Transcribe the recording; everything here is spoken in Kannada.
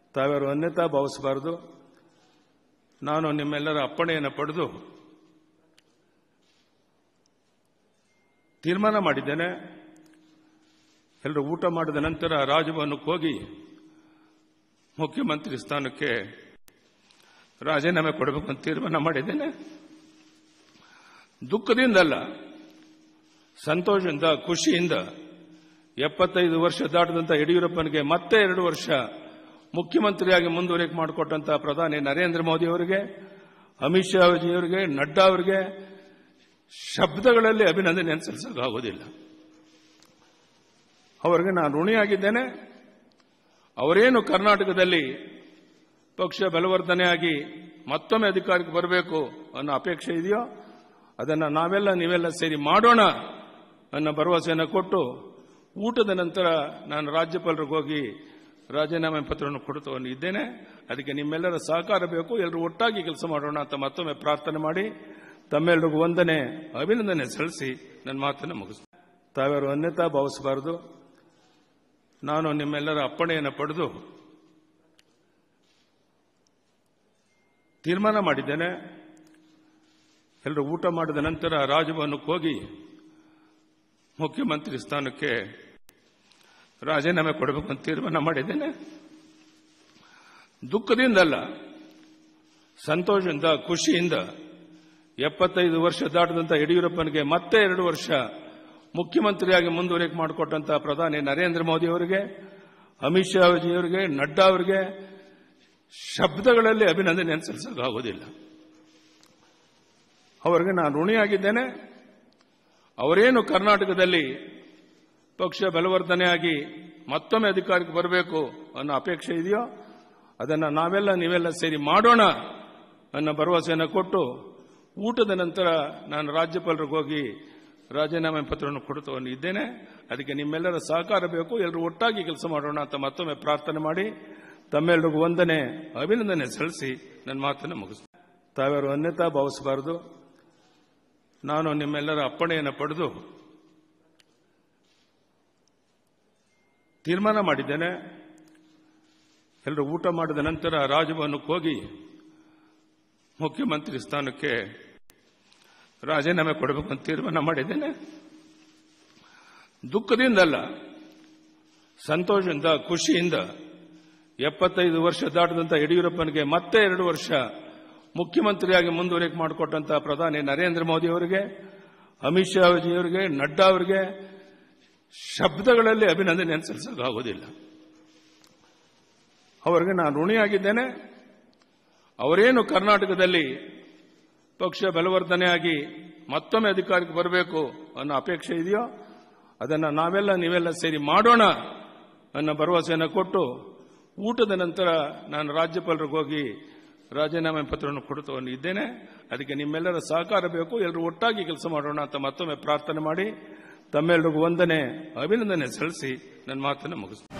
ತಾವ್ಯಾರು ಅನ್ಯತಾ ಭಾವಿಸಬಾರದು ನಾನು ನಿಮ್ಮೆಲ್ಲರ ಅಪ್ಪಣೆಯನ್ನು ಪಡೆದು ತೀರ್ಮಾನ ಮಾಡಿದ್ದೇನೆ ಎಲ್ಲರೂ ಊಟ ಮಾಡಿದ ನಂತರ ರಾಜಭವನಕ್ಕೆ ಹೋಗಿ ಮುಖ್ಯಮಂತ್ರಿ ಸ್ಥಾನಕ್ಕೆ ರಾಜೀನಾಮೆ ಕೊಡಬೇಕು ಅಂತ ತೀರ್ಮಾನ ಮಾಡಿದ್ದೇನೆ ದುಃಖದಿಂದಲ್ಲ ಸಂತೋಷದಿಂದ ಖುಷಿಯಿಂದ ಎಪ್ಪತ್ತೈದು ವರ್ಷ ದಾಟದಂತ ಯಡಿಯೂರಪ್ಪನಿಗೆ ಮತ್ತೆ ಎರಡು ವರ್ಷ ಮುಖ್ಯಮಂತ್ರಿಯಾಗಿ ಮುಂದುವರಿಕೆ ಮಾಡಿಕೊಟ್ಟಂತ ಪ್ರಧಾನಿ ನರೇಂದ್ರ ಮೋದಿ ಅವರಿಗೆ ಅಮಿತ್ ಶಾ ಅವರಿಗೆ ನಡ್ಡಾ ಅವರಿಗೆ ಶಬ್ದಗಳಲ್ಲಿ ಅಭಿನಂದನೆ ಸಲ್ಲಿಸೋಕ್ಕಾಗೋದಿಲ್ಲ ಅವರಿಗೆ ನಾನು ಋಣಿಯಾಗಿದ್ದೇನೆ ಅವರೇನು ಕರ್ನಾಟಕದಲ್ಲಿ ಪಕ್ಷ ಬಲವರ್ಧನೆಯಾಗಿ ಮತ್ತೊಮ್ಮೆ ಅಧಿಕಾರಕ್ಕೆ ಬರಬೇಕು ಅನ್ನೋ ಅಪೇಕ್ಷೆ ಇದೆಯೋ ಅದನ್ನು ನಾವೆಲ್ಲ ನೀವೆಲ್ಲ ಸೇರಿ ಮಾಡೋಣ ಅನ್ನೋ ಭರವಸೆಯನ್ನು ಕೊಟ್ಟು ಊಟದ ನಂತರ ನಾನು ರಾಜ್ಯಪಾಲರಿಗೆ ಹೋಗಿ ರಾಜೀನಾಮೆ ಪತ್ರವನ್ನು ಕೊಡ್ತಾ ಇದ್ದೇನೆ ಅದಕ್ಕೆ ನಿಮ್ಮೆಲ್ಲರ ಸಹಕಾರ ಬೇಕು ಎಲ್ಲರೂ ಒಟ್ಟಾಗಿ ಕೆಲಸ ಮಾಡೋಣ ಅಂತ ಮತ್ತೊಮ್ಮೆ ಪ್ರಾರ್ಥನೆ ಮಾಡಿ ತಮ್ಮೆಲ್ಲರಿಗೂ ವಂದನೆ ಅಭಿನಂದನೆ ಸಲ್ಲಿಸಿ ನನ್ನ ಮಾತನ್ನು ಮುಗಿಸ್ತೇನೆ ತಾವ್ಯಾರು ಅನ್ಯತಾ ಭಾವಿಸಬಾರದು ನಾನು ನಿಮ್ಮೆಲ್ಲರ ಅಪ್ಪಣೆಯನ್ನು ಪಡೆದು ತೀರ್ಮಾನ ಮಾಡಿದ್ದೇನೆ ಎಲ್ಲರೂ ಊಟ ಮಾಡಿದ ನಂತರ ರಾಜಭವನಕ್ಕೆ ಹೋಗಿ ಮುಖ್ಯಮಂತ್ರಿ ಸ್ಥಾನಕ್ಕೆ ರಾಜೀನಾಮೆ ಕೊಡಬೇಕು ಅಂತ ತೀರ್ಮಾನ ಮಾಡಿದ್ದೇನೆ ದುಃಖದಿಂದಲ್ಲ ಸಂತೋಷದಿಂದ ಖುಷಿಯಿಂದ ಎಪ್ಪತ್ತೈದು ವರ್ಷ ದಾಟದಂತ ಯಡಿಯೂರಪ್ಪನಿಗೆ ಮತ್ತೆ ಎರಡು ವರ್ಷ ಮುಖ್ಯಮಂತ್ರಿಯಾಗಿ ಮುಂದುವರಿಕೆ ಮಾಡಿಕೊಟ್ಟಂತ ಪ್ರಧಾನಿ ನರೇಂದ್ರ ಮೋದಿ ಅವರಿಗೆ ಅಮಿತ್ ಶಾ ಅವರಿಗೆ ನಡ್ಡಾ ಅವರಿಗೆ ಶಬ್ದಗಳಲ್ಲಿ ಅಭಿನಂದನೆ ಸಲ್ಲಿಸೋಕ್ಕಾಗೋದಿಲ್ಲ ಅವರಿಗೆ ನಾನು ಋಣಿಯಾಗಿದ್ದೇನೆ ಅವರೇನು ಕರ್ನಾಟಕದಲ್ಲಿ ಪಕ್ಷ ಬಲವರ್ಧನೆಯಾಗಿ ಮತ್ತೊಮ್ಮೆ ಅಧಿಕಾರಕ್ಕೆ ಬರಬೇಕು ಅನ್ನೋ ಅಪೇಕ್ಷೆ ಇದೆಯೋ ಅದನ್ನು ನಾವೆಲ್ಲ ನೀವೆಲ್ಲ ಸೇರಿ ಮಾಡೋಣ ಅನ್ನೋ ಭರವಸೆಯನ್ನು ಕೊಟ್ಟು ಊಟದ ನಂತರ ನಾನು ರಾಜ್ಯಪಾಲರಿಗೆ ಹೋಗಿ ರಾಜೀನಾಮೆ ಪತ್ರವನ್ನು ಕೊಡ್ತಾ ಇದ್ದೇನೆ ಅದಕ್ಕೆ ನಿಮ್ಮೆಲ್ಲರ ಸಹಕಾರ ಬೇಕು ಎಲ್ಲರೂ ಒಟ್ಟಾಗಿ ಕೆಲಸ ಮಾಡೋಣ ಅಂತ ಮತ್ತೊಮ್ಮೆ ಪ್ರಾರ್ಥನೆ ಮಾಡಿ ತಮ್ಮೆಲ್ಲರಿಗೂ ವಂದನೆ ಅಭಿನಂದನೆ ಸಲ್ಲಿಸಿ ನನ್ನ ಮಾತನ್ನು ಮುಗಿಸ್ತೇನೆ ತಾವ್ಯಾರು ಅನ್ಯತಾ ಭಾವಿಸಬಾರದು ನಾನು ನಿಮ್ಮೆಲ್ಲರ ಅಪ್ಪಣೆಯನ್ನು ಪಡೆದು ತೀರ್ಮಾನ ಮಾಡಿದ್ದೇನೆ ಎಲ್ಲರೂ ಊಟ ಮಾಡಿದ ನಂತರ ರಾಜಭವನಕ್ಕೆ ಹೋಗಿ ಮುಖ್ಯಮಂತ್ರಿ ಸ್ಥಾನಕ್ಕೆ ರಾಜೀನಾಮೆ ಕೊಡಬೇಕು ಅಂತ ತೀರ್ಮಾನ ಮಾಡಿದ್ದೇನೆ ದುಃಖದಿಂದಲ್ಲ ಸಂತೋಷದಿಂದ ಖುಷಿಯಿಂದ ಎಪ್ಪತ್ತೈದು ವರ್ಷ ದಾಟದಂತ ಯಡಿಯೂರಪ್ಪನಿಗೆ ಮತ್ತೆ ಎರಡು ವರ್ಷ ಮುಖ್ಯಮಂತ್ರಿಯಾಗಿ ಮುಂದುವರಿಕೆ ಮಾಡಿಕೊಟ್ಟಂತ ಪ್ರಧಾನಿ ನರೇಂದ್ರ ಮೋದಿ ಅವರಿಗೆ ಅಮಿತ್ ಶಾ ಅವರಿಗೆ ನಡ್ಡಾ ಅವರಿಗೆ ಶಬ್ದಗಳಲ್ಲಿ ಅಭಿನಂದನೆ ಸಲ್ಲಿಸೋಕ್ಕಾಗೋದಿಲ್ಲ ಅವರಿಗೆ ನಾನು ಋಣಿಯಾಗಿದ್ದೇನೆ ಅವರೇನು ಕರ್ನಾಟಕದಲ್ಲಿ ಪಕ್ಷ ಬಲವರ್ಧನೆಯಾಗಿ ಮತ್ತೊಮ್ಮೆ ಅಧಿಕಾರಕ್ಕೆ ಬರಬೇಕು ಅನ್ನೋ ಅಪೇಕ್ಷೆ ಇದೆಯೋ ಅದನ್ನು ನಾವೆಲ್ಲ ನೀವೆಲ್ಲ ಸೇರಿ ಮಾಡೋಣ ಅನ್ನೋ ಭರವಸೆಯನ್ನು ಕೊಟ್ಟು ಊಟದ ನಂತರ ನಾನು ರಾಜ್ಯಪಾಲರಿಗೆ ಹೋಗಿ ರಾಜೀನಾಮೆ ಪತ್ರವನ್ನು ಕೊಡ್ತಾ ಇದ್ದೇನೆ ಅದಕ್ಕೆ ನಿಮ್ಮೆಲ್ಲರ ಸಹಕಾರ ಬೇಕು ಎಲ್ಲರೂ ಒಟ್ಟಾಗಿ ಕೆಲಸ ಮಾಡೋಣ ಅಂತ ಮತ್ತೊಮ್ಮೆ ಪ್ರಾರ್ಥನೆ ಮಾಡಿ ತಮ್ಮೆಲ್ಲರಿಗೂ ವಂದನೆ ಅಭಿನಂದನೆ ಸಲ್ಲಿಸಿ ನನ್ನ ಮಾತನ್ನು ಮುಗಿಸ್ತೇನೆ